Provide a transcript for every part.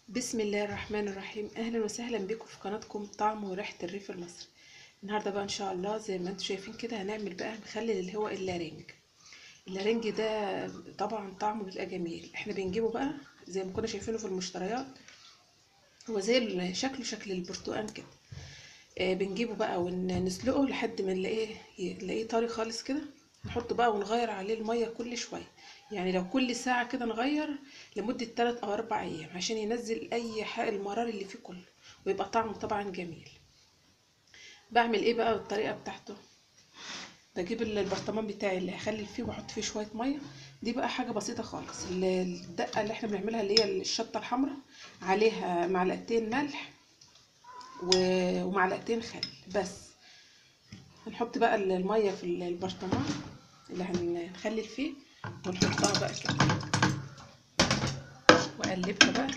بسم الله الرحمن الرحيم اهلا وسهلا بكم في قناتكم طعم وريحه الريف المصري النهارده بقى ان شاء الله زي ما انتم شايفين كده هنعمل بقى مخلل اللي هو اللارنج اللارنج ده طبعا طعمه بيبقى جميل احنا بنجيبه بقى زي ما كنا شايفينه في المشتريات هو زي ال- شكله شكل البرتقال كده آه بنجيبه بقى ونسلقه لحد ما نلاقيه نلاقيه طري خالص كده نحطه بقى ونغير عليه الميه كل شويه يعني لو كل ساعة كده نغير لمدة 3 أو 4 أيام عشان ينزل أي حق المرار اللي فيه كله ويبقى طعمه طبعا جميل بعمل ايه بقى بالطريقة بتاعته بجيب البرطمان بتاعي اللي هخلي فيه واحط فيه شوية مية دي بقى حاجة بسيطة خالص ال- الدقة اللي احنا بنعملها اللي هي الشطة الحمراء عليها معلقتين ملح و- ومعلقتين خل بس هنحط بقى المية في البرطمان اللي هنخلل فيه ونحطها بقى كده واقلبها بقى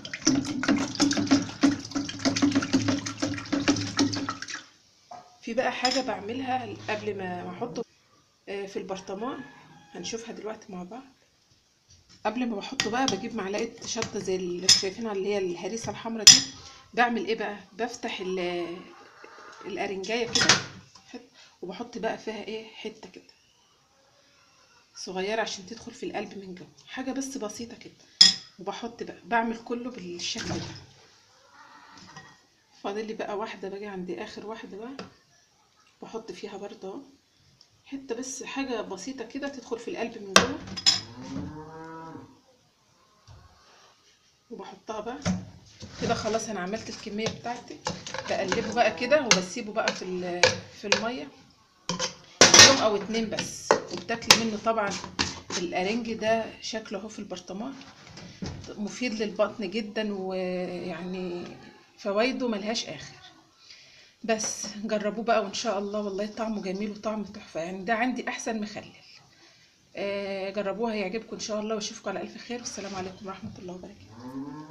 في بقى حاجة بعملها قبل ما احطه في البرطمان هنشوفها دلوقتي مع بعض قبل ما بحطه بقى بجيب معلقة شطة زي اللي شايفينها اللي هي الهريسة الحمراء دي بعمل ايه بقى بفتح الارنجاية كده وبحط بقى فيها ايه حتة كده صغيرة عشان تدخل في القلب من جوه حاجة بس بسيطة كده وبحط بقى بعمل كله بالشكل ده فاضل لي بقى واحدة باجي عند اخر واحدة بقى بحط فيها برضه اهو حتة بس حاجة بسيطة كده تدخل في القلب من جوه وبحطها بقى كده خلاص انا عملت الكمية بتاعتي بقلبه بقى كده وبسيبه بقى في في المية يوم او اتنين بس وبتاكلي منه طبعا الارنج ده شكله اهو في البرطمان مفيد للبطن جدا ويعني فوائده ملهاش اخر بس جربوه بقى وان شاء الله والله طعمه جميل وطعمه تحفه يعني ده عندي احسن مخلل آه جربوها هيعجبكم ان شاء الله واشوفكم على الف خير والسلام عليكم ورحمه الله وبركاته